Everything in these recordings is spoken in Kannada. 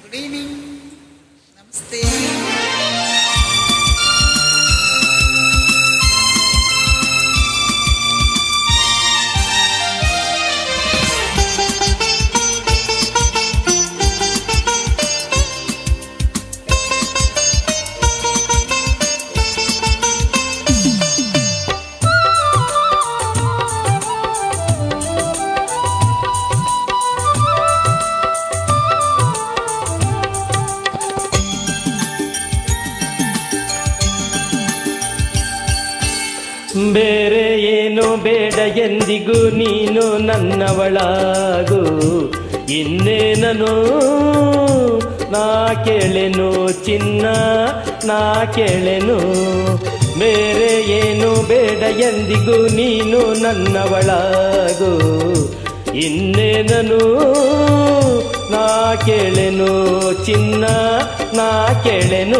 ಗುಡ್ ಈವ್ನಿಂಗ್ ನಮಸ್ತೆ ಬೇರೆ ಏನು ಬೇಡ ಎಂದಿಗೂ ನೀನು ನನ್ನವಳಾಗು ಇನ್ನೇನನು ನಾ ಕೇಳೆನು ಚಿನ್ನ ನಾ ಕೇಳೆನು ಬೇರೆ ಏನು ಬೇಡ ಎಂದಿಗೂ ನೀನು ನನ್ನವಳಾಗು ಇನ್ನೇನನು ನಾ ಕೇಳೆನು ಚಿನ್ನ ನಾ ಕೇಳೆನು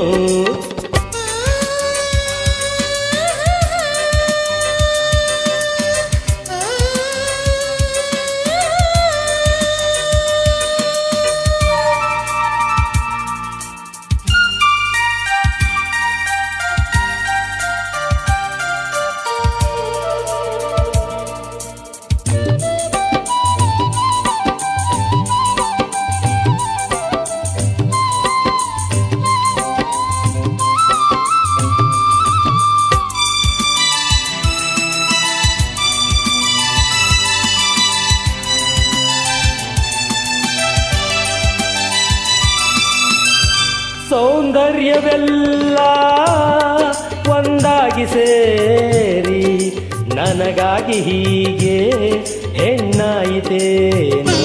ಸೌಂದರ್ಯವೆಲ್ಲ ಒಂದಾಗಿ ಸೇರಿ ನನಗಾಗಿ ಹೀಗೆ ಹೆಣ್ಣಾಯಿತೇನೋ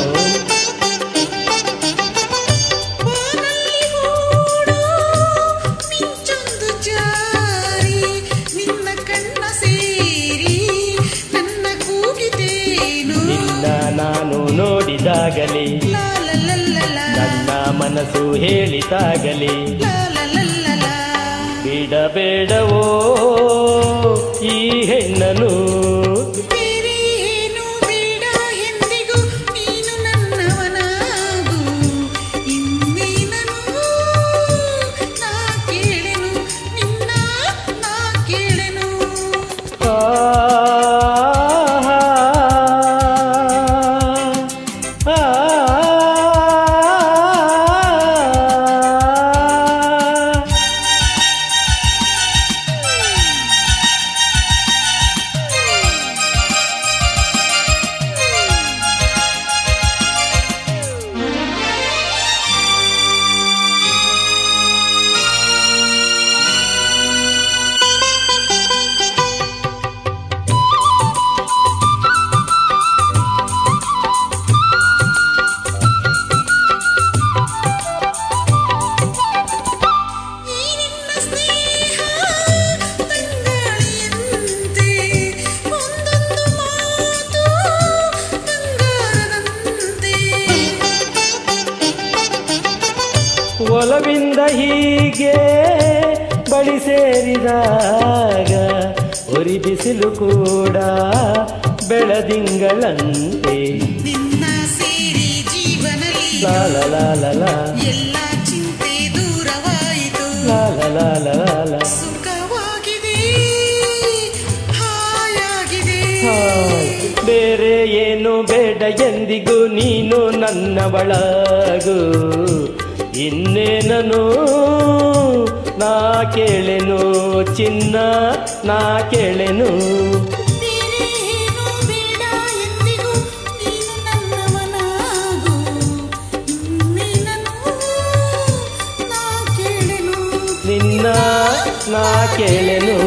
ಬಾನಲ್ಲಿ ಹೂಡೋ ಮಿಂಚೊಂದು ಜಾರಿ ನಿನ್ನ ಕಣ್ಣ ಸೇರಿ ನನ್ನ ಕೂಗಿತೇನು ನಿನ್ನ ನಾನು ನೋಡಿದಾಗಲೇ ಲಾ ಲಾ ಲಾ ಲಾ ಲಾ. ನನ್ನ ಮನಸ್ಸು ಹೇಳಿದಾಗಲೇ ಲಾ ಲಾ ಲಾ ಲಾ ಲಾ. ಬಿಡಬೇಡವೋ ಈ ಹೆಣ್ಣನು ಬೇರೆ ಏನು ಬೇಡ ಎಂದಿಗೂ ನೀನು ನನ್ನವನಾಗು ಇನ್ನೇನನು ನಾ ಕೇಳೆನು ನಿನ್ನ ನಾ ಕೇಳೆನು ಆ ಆ ಈ ನಿನ್ನ ಸ್ನೇಹ ತಂಗಾಳಿಯಂತೆ ಒಂದೊಂದು ಮಾತು ಬಂಗಾರದಂತೆ ಒಲವಿಂದ ಹೀಗೆ ಬಳಿ ಸೇರಿದಾಗ ಉರಿ ಬಿಸಿಲು ಕೂಡ ಬೆಳದಿಂಗಳಂತೆ ನಿನ್ನ ಸೇರಿ ಜೀವನಲಿ ಲಾ ಲಾ ಲಾ ಲಾ ಲಾ ಎಲ್ಲ ಚಿಂತೆ ದೂರವಾಯಿತು ಲಾ ಲಾ ಲಾ ಲಾ ಲಾ ಸುಖವಾಗಿದೆ ಹಾಯಾಗಿದೆ ಹಾಯ್. ಬೇರೆ ಏನು ಬೇಡ ಎಂದಿಗೂ ನೀನು ನನ್ನವಳಾಗು ಇನ್ನೇನನು ನಾ ಕೇಳೆನು ಚಿನ್ನ ನಾ ಕೇಳೆನು ಬೇರೆ ಏನು ಬೇಡ ಎಂದಿಗೂ ನೀನು ನನ್ನವನಾಗು ಇನ್ನೇನನು ನಾ ಕೇಳೆನು ನಿನ್ನ ನಾ ಕೇಳೆನು